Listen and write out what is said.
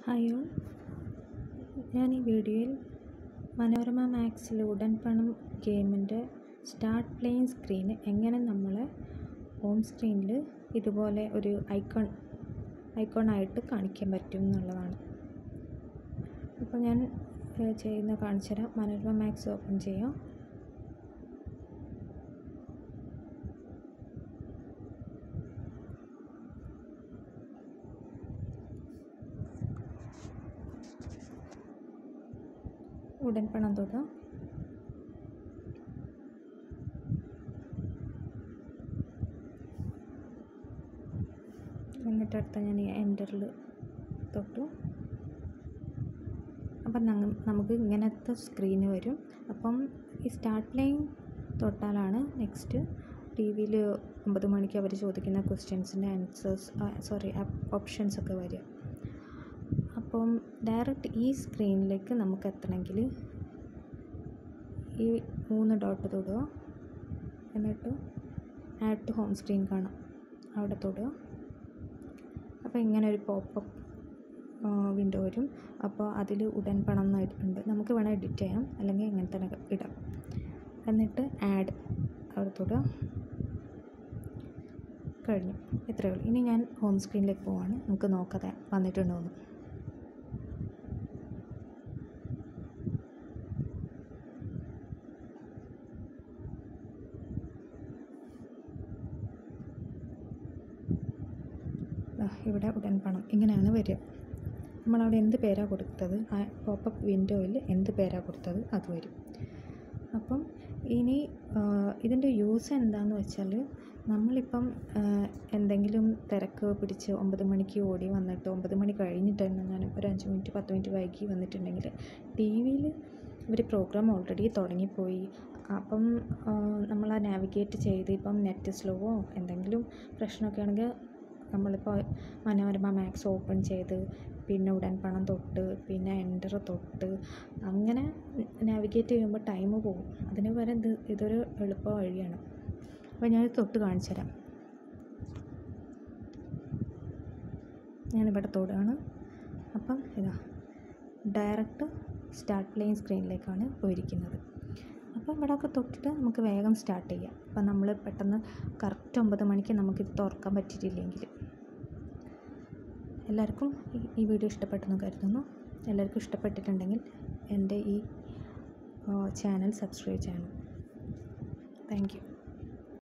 hi all ഞാൻ ഈ വീഡിയോയിൽ മനോരമ മാക്സിൽ ഉടൻ പണം ഗെയിമിൻ്റെ സ്റ്റാർട്ട് പ്ലേയിങ് സ്ക്രീന് എങ്ങനെ നമ്മളെ ഹോം സ്ക്രീനിൽ ഇതുപോലെ ഒരു ഐക്കൺ ഐക്കോണായിട്ട് കാണിക്കാൻ പറ്റും എന്നുള്ളതാണ് അപ്പോൾ ഞാൻ ചെയ്യുന്ന കാണിച്ചു തരാം മനോരമ മാക്സ് ഓപ്പൺ ചെയ്യാം ഉടൻ പണം തൊടുക എന്നിട്ട് അടുത്ത ഞാൻ എൻ്ററിൽ തൊട്ടു അപ്പം നമുക്ക് ഇങ്ങനത്തെ സ്ക്രീന് വരും അപ്പം ഈ സ്റ്റാർട്ട് പ്ലേയിങ് തൊട്ടാലാണ് നെക്സ്റ്റ് ടി വിയിൽ ഒമ്പത് മണിക്ക് അവർ ചോദിക്കുന്ന ക്വസ്റ്റ്യൻസിൻ്റെ ആൻസേഴ്സ് സോറി ഓപ്ഷൻസ് ഒക്കെ വരിക അപ്പം ഡയറക്റ്റ് ഈ സ്ക്രീനിലേക്ക് നമുക്ക് എത്തണമെങ്കിൽ ഈ മൂന്ന് ഡോട്ട് തൊടുക എന്നിട്ട് ആഡ് ടു ഹോം സ്ക്രീൻ കാണാം അവിടെ തൊടുക അപ്പോൾ ഇങ്ങനെ ഒരു പോപ്പപ്പ് വിൻഡോ വരും അപ്പോൾ അതിൽ ഉടൻ പണം ഉണ്ട് നമുക്ക് വേണമെങ്കിൽ എഡിറ്റ് ചെയ്യാം അല്ലെങ്കിൽ ഇങ്ങനെ തന്നെ ഇടാം എന്നിട്ട് ആഡ് അവിടെ തൊടുക കഴിഞ്ഞു ഇത്രയേ ഉള്ളൂ ഇനി ഞാൻ ഹോം സ്ക്രീനിലേക്ക് പോവാണ് നമുക്ക് നോക്കാതെ വന്നിട്ടുണ്ടോ എന്ന് ഇവിടെ ഉടൻ പണം ഇങ്ങനെയാണ് വരിക നമ്മളവിടെ എന്ത് പേരാണ് കൊടുത്തത് ആ പോപ്പപ്പ് വിൻഡോയിൽ എന്ത് പേരാണ് കൊടുത്തത് അത് വരും അപ്പം ഇനി ഇതിൻ്റെ യൂസ് എന്താണെന്ന് വെച്ചാൽ നമ്മളിപ്പം എന്തെങ്കിലും തിരക്ക് പിടിച്ച് ഒമ്പത് മണിക്ക് ഓടി വന്നിട്ട് ഒമ്പത് മണി കഴിഞ്ഞിട്ട് ഞാൻ ഒരു അഞ്ച് മിനിറ്റ് പത്ത് മിനിറ്റ് വൈകി വന്നിട്ടുണ്ടെങ്കിൽ ടി വിയിൽ ഇവർ പ്രോഗ്രാം ഓൾറെഡി തുടങ്ങിപ്പോയി അപ്പം നമ്മൾ ആ നാവിഗേറ്റ് ചെയ്ത് ഇപ്പം നെറ്റ് സ്ലോവോ എന്തെങ്കിലും പ്രശ്നമൊക്കെ ആണെങ്കിൽ നമ്മളിപ്പോൾ മനോരമ മാക്സ് ഓപ്പൺ ചെയ്ത് പിന്നെ ഉടൻ പണം തൊട്ട് പിന്നെ എൻ്റർ തൊട്ട് അങ്ങനെ നാവിഗേറ്റ് ചെയ്യുമ്പോൾ ടൈം പോകും അതിന് പകരം ഇത് ഇതൊരു എളുപ്പ വഴിയാണ് അപ്പോൾ ഞാൻ തൊട്ട് കാണിച്ചു തരാം ഞാനിവിടെ തൊടുകയാണ് അപ്പം ഇതാ ഡയറക്റ്റ് സ്റ്റാർട്ട് പ്ലേയിങ് സ്ക്രീനിലേക്കാണ് പോയിരിക്കുന്നത് അപ്പോൾ ഇവിടെ ഒക്കെ തൊട്ടിട്ട് നമുക്ക് വേഗം സ്റ്റാർട്ട് ചെയ്യാം അപ്പം നമ്മൾ പെട്ടെന്ന് കറക്റ്റ് ഒമ്പത് മണിക്ക് നമുക്കിത് തുറക്കാൻ പറ്റിയിട്ടില്ലെങ്കിൽ എല്ലാവർക്കും ഈ വീഡിയോ ഇഷ്ടപ്പെട്ടെന്ന് കരുതുന്നു എല്ലാവർക്കും ഇഷ്ടപ്പെട്ടിട്ടുണ്ടെങ്കിൽ എൻ്റെ ഈ ചാനൽ സബ്സ്ക്രൈബ് ചെയ്യണം താങ്ക് യു